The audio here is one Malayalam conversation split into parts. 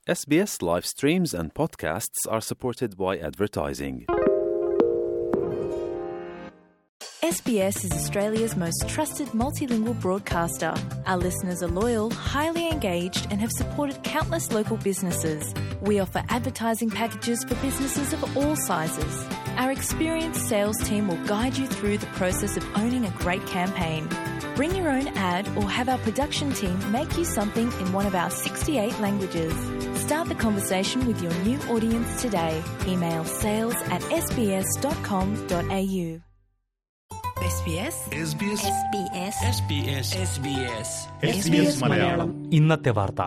SBS live streams and podcasts are supported by advertising. SBS is Australia's most trusted multilingual broadcaster. Our listeners are loyal, highly engaged, and have supported countless local businesses. We offer advertising packages for businesses of all sizes. Our experienced sales team will guide you through the process of owning a great campaign. Bring your own ad or have our production team make you something in one of our 68 languages. Start the conversation with your new audience today. Email sales at sbs.com.au. SBS SBS SBS SBS SBS SBS Malayalam ഇന്നത്തെ വാർത്ത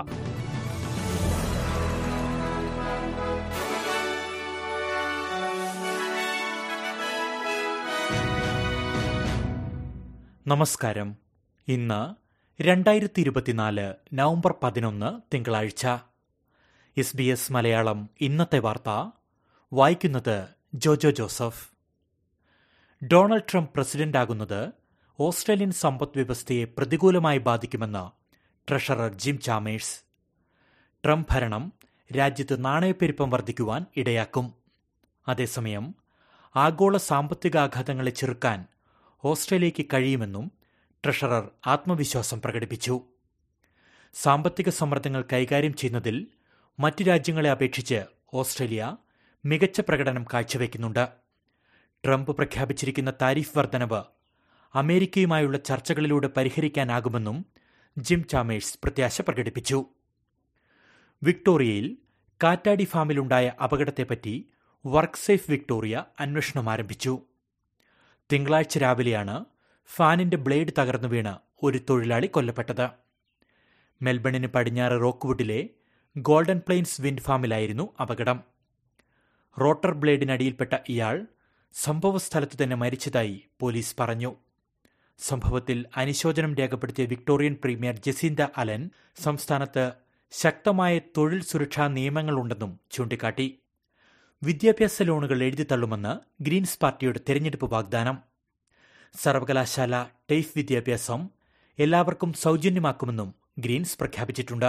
നമസ്കാരം ഇന്ന് രണ്ടായിരത്തി ഇരുപത്തിനാല് നവംബർ പതിനൊന്ന് തിങ്കളാഴ്ച എസ് ബി എസ് മലയാളം ഇന്നത്തെ വാർത്ത വായിക്കുന്നത് ജോജോ ജോസഫ് ഡൊണാൾഡ് ട്രംപ് പ്രസിഡന്റാകുന്നത് ഓസ്ട്രേലിയൻ സമ്പദ് വ്യവസ്ഥയെ പ്രതികൂലമായി ബാധിക്കുമെന്ന് ട്രഷറർ ജിം ചാമേഴ്സ് ട്രംപ് ഭരണം രാജ്യത്ത് നാണയപ്പെരുപ്പം വർദ്ധിക്കുവാൻ ഇടയാക്കും അതേസമയം ആഗോള സാമ്പത്തികാഘാതങ്ങളെ ചെറുക്കാൻ ഓസ്ട്രേലിയയ്ക്ക് കഴിയുമെന്നും ട്രഷറർ ആത്മവിശ്വാസം പ്രകടിപ്പിച്ചു സാമ്പത്തിക സമ്മർദ്ദങ്ങൾ കൈകാര്യം ചെയ്യുന്നതിൽ മറ്റു രാജ്യങ്ങളെ അപേക്ഷിച്ച് ഓസ്ട്രേലിയ മികച്ച പ്രകടനം കാഴ്ചവെക്കുന്നുണ്ട് ട്രംപ് പ്രഖ്യാപിച്ചിരിക്കുന്ന താരിഫ് വർധനവ് അമേരിക്കയുമായുള്ള ചർച്ചകളിലൂടെ പരിഹരിക്കാനാകുമെന്നും ജിം ചാമേഴ്സ് പ്രത്യാശ പ്രകടിപ്പിച്ചു വിക്ടോറിയയിൽ കാറ്റാടി ഫാമിലുണ്ടായ അപകടത്തെപ്പറ്റി വർക്ക് സേഫ് വിക്ടോറിയ അന്വേഷണം ആരംഭിച്ചു തിങ്കളാഴ്ച രാവിലെയാണ് ഫാനിന്റെ ബ്ലേഡ് തകർന്നു വീണ് ഒരു തൊഴിലാളി കൊല്ലപ്പെട്ടത് മെൽബണിന് പടിഞ്ഞാറ് റോക്ക്വുഡിലെ ഗോൾഡൻ പ്ലെയിൻസ് വിൻഡ് ഫാമിലായിരുന്നു അപകടം റോട്ടർ ബ്ലേഡിനടിയിൽപ്പെട്ട ഇയാൾ സംഭവസ്ഥലത്തു തന്നെ മരിച്ചതായി പോലീസ് പറഞ്ഞു സംഭവത്തിൽ അനുശോചനം രേഖപ്പെടുത്തിയ വിക്ടോറിയൻ പ്രീമിയർ ജസീന്ത അലൻ സംസ്ഥാനത്ത് ശക്തമായ തൊഴിൽ സുരക്ഷാ നിയമങ്ങളുണ്ടെന്നും ചൂണ്ടിക്കാട്ടി വിദ്യാഭ്യാസ ലോണുകൾ എഴുതിത്തള്ളുമെന്ന് ഗ്രീൻസ് പാർട്ടിയുടെ തെരഞ്ഞെടുപ്പ് വാഗ്ദാനം സർവകലാശാല ടൈഫ് വിദ്യാഭ്യാസം എല്ലാവർക്കും സൗജന്യമാക്കുമെന്നും ഗ്രീൻസ് പ്രഖ്യാപിച്ചിട്ടുണ്ട്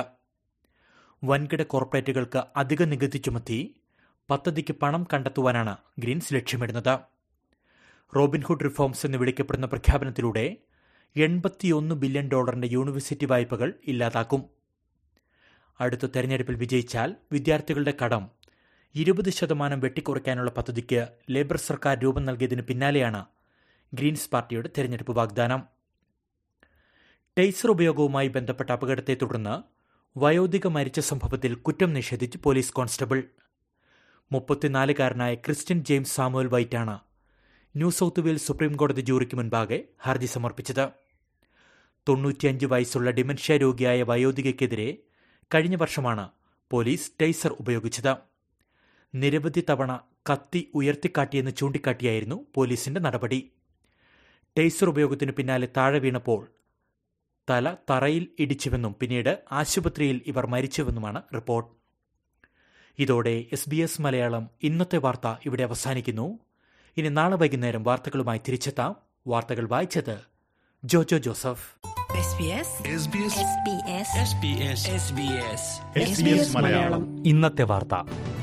വൻകിട കോർപ്പറേറ്റുകൾക്ക് അധിക നികുതി ചുമത്തി പദ്ധതിക്ക് പണം കണ്ടെത്തുവാനാണ് ഗ്രീൻസ് ലക്ഷ്യമിടുന്നത് റോബിൻഹുഡ് റിഫോംസ് എന്ന് വിളിക്കപ്പെടുന്ന പ്രഖ്യാപനത്തിലൂടെ എൺപത്തിയൊന്ന് ബില്യൺ ഡോളറിന്റെ യൂണിവേഴ്സിറ്റി വായ്പകൾ ഇല്ലാതാക്കും അടുത്ത തെരഞ്ഞെടുപ്പിൽ വിജയിച്ചാൽ വിദ്യാർത്ഥികളുടെ കടം ഇരുപത് ശതമാനം വെട്ടിക്കുറയ്ക്കാനുള്ള പദ്ധതിക്ക് ലേബർ സർക്കാർ രൂപം നൽകിയതിന് പിന്നാലെയാണ് ഗ്രീൻസ് പാർട്ടിയുടെ തെരഞ്ഞെടുപ്പ് വാഗ്ദാനം ടേസർ ഉപയോഗവുമായി ബന്ധപ്പെട്ട അപകടത്തെ തുടർന്ന് വയോധിക മരിച്ച സംഭവത്തിൽ കുറ്റം നിഷേധിച്ച് പോലീസ് കോൺസ്റ്റബിൾ മുപ്പത്തിനാലുകാരനായ ക്രിസ്ത്യൻ ജെയിംസ് സാമുവൽ വൈറ്റാണ് ന്യൂ സൗത്ത് വെയിൽസ് സുപ്രീം കോടതി ജൂറിക്ക് മുൻപാകെ ഹർജി സമർപ്പിച്ചത് തൊണ്ണൂറ്റിയഞ്ച് വയസ്സുള്ള ഡിമെൻഷ്യ രോഗിയായ വയോധികയ്ക്കെതിരെ കഴിഞ്ഞ വർഷമാണ് പോലീസ് ടേസർ ഉപയോഗിച്ചത് നിരവധി തവണ കത്തി ഉയർത്തിക്കാട്ടിയെന്ന് ചൂണ്ടിക്കാട്ടിയായിരുന്നു പോലീസിന്റെ നടപടി ടേസർ ഉപയോഗത്തിനു പിന്നാലെ താഴെ വീണപ്പോൾ തല തറയിൽ ഇടിച്ചുവെന്നും പിന്നീട് ആശുപത്രിയിൽ ഇവർ മരിച്ചുവെന്നുമാണ് റിപ്പോർട്ട് ഇതോടെ എസ് ബി എസ് മലയാളം ഇന്നത്തെ വാർത്ത ഇവിടെ അവസാനിക്കുന്നു ഇനി നാളെ വൈകുന്നേരം വാർത്തകളുമായി തിരിച്ചെത്താം വാർത്തകൾ വായിച്ചത് Jojo Joseph SBS SBS SBS SBS SBS SBS Malayalam ഇന്നത്തെ വാർത്ത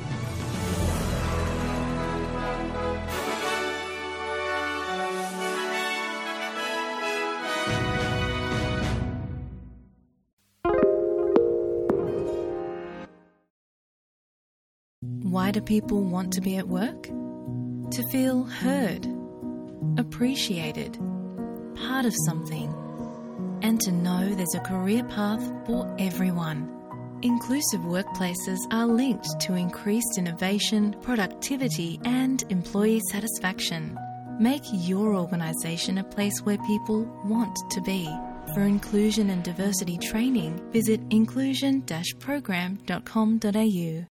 Why do people want to be at work? To feel heard, appreciated, part of something, and to know there's a career path for everyone. Inclusive workplaces are linked to increased innovation, productivity, and employee satisfaction. Make your organisation a place where people want to be. For inclusion and diversity training, visit inclusion-program.com.au.